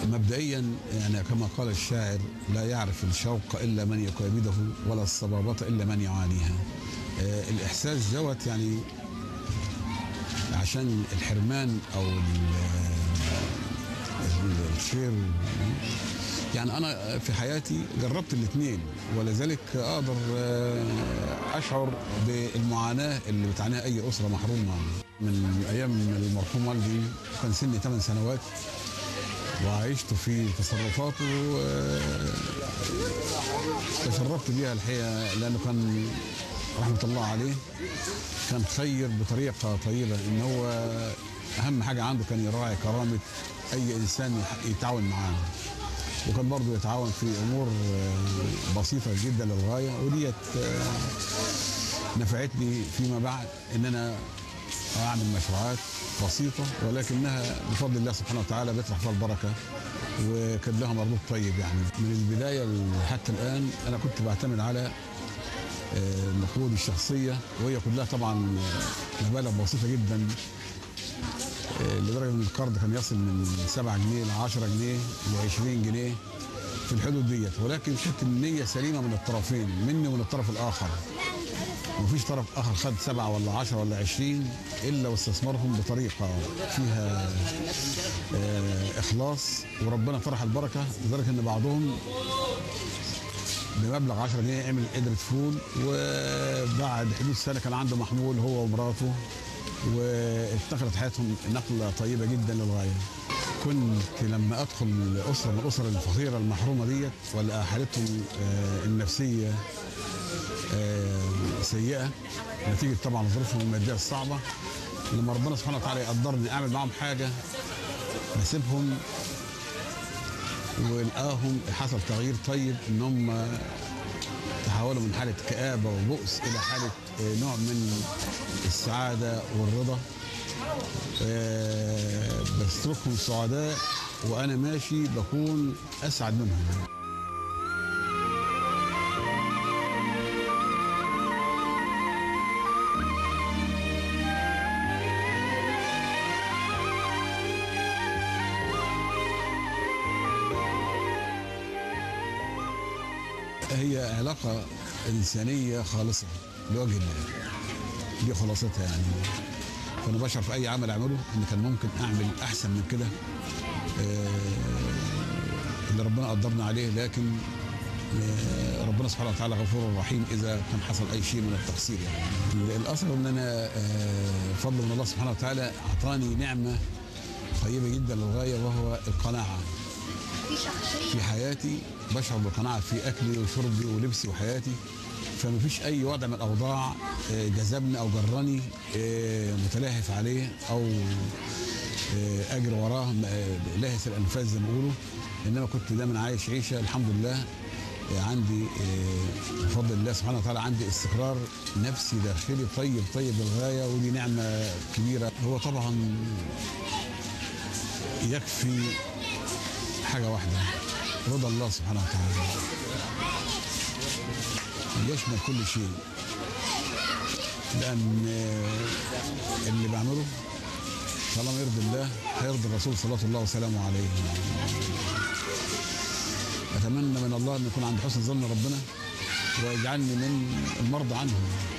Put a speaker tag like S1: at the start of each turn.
S1: مبدئيا يعني كما قال الشاعر لا يعرف الشوق الا من يكابده ولا الصبابه الا من يعانيها آه، الاحساس دوت يعني عشان الحرمان او ال- ال- الخير يعني انا في حياتي جربت الاثنين ولذلك اقدر آه، اشعر بالمعاناه اللي بتعانيها اي اسره محرومه من ايام المرحوم والدي كان سني 8 سنوات وعشت في تصرفاته آه، تشرفت بيها الحقيقه لانه كان رحمه الله عليه كان خير بطريقه طيبه ان هو اهم حاجه عنده كان يراعي كرامه اي انسان يح- يتعاون معاه وكان برضه يتعاون في امور آه، بسيطه جدا للغايه وديت آه، نفعتني فيما بعد ان انا اعمل مشروعات بسيطه ولكنها بفضل الله سبحانه وتعالى بيطرح فيها البركه وكان لها مردود طيب يعني من البدايه حتى الان انا كنت بعتمد على آه، نقودي الشخصيه وهي كلها طبعا آه، مبالغ بسيطه جدا آه، لدرجه ان القرض كان يصل من 7 جنيه ل 10 جنيه ل 20 جنيه في الحدود ديت ولكن كانت النيه سليمه من الطرفين مني ومن الطرف الاخر مفيش طرف اخر خد سبعه ولا عشرة ولا عشرين الا واستثمرهم بطريقه فيها آه، اخلاص وربنا فرح البركه لدرجه ان بعضهم بمبلغ 10 جنيه عمل قدرة فول وبعد حدود سنه كان عنده محمول هو ومراته واتخذت حياتهم نقله طيبه جدا للغايه. كنت لما ادخل اسره من الاسر الفقيره المحرومه ديت ولا حالتهم آه، النفسيه آه، سيئه نتيجه طبعا ظروفهم الماديه الصعبه لما ربنا سبحانه وتعالى يقدرني اعمل معاهم حاجه بسيبهم ولقاهم حصل تغيير طيب ان هم تحولوا من حاله كآبه وبؤس الى حاله آه، نوع من السعاده والرضا آه، بتركهم سعداء وانا ماشي بكون اسعد منهم هي علاقة إنسانية خالصة لوجه الله دي خلاصتها يعني فأنا بشعر في أي عمل أعمله إن كان ممكن أعمل أحسن من كده آه، اللي ربنا قدرنا عليه لكن آه، ربنا سبحانه وتعالى غفور رحيم إذا كان حصل أي شيء من التقصير يعني الأثر إن أنا آه، فضل من الله سبحانه وتعالى أعطاني نعمة طيبة جدا للغاية وهو القناعة في حياتي بشعر بالقناعه في اكلي وشربي ولبسي وحياتي فما فيش اي وضع من الاوضاع آه، جذبني او جرني آه، متلهف عليه او آه، اجري وراه آه، لاهث الانفاس زي ما بيقولوا انما كنت دايما عايش عيشه الحمد لله آه، عندي آه، بفضل الله سبحانه وتعالى عندي استقرار نفسي داخلي طيب طيب للغايه ودي نعمه كبيره هو طبعا يكفي حاجه واحده رضا الله سبحانه وتعالى يشمل كل شيء لان آه، اللي بعمله طالما يرضي الله هيرضي الرسول صلى الله وسلامه عليه اتمنى من الله ان يكون عند حسن ظن ربنا ويجعلني من المرضى عنه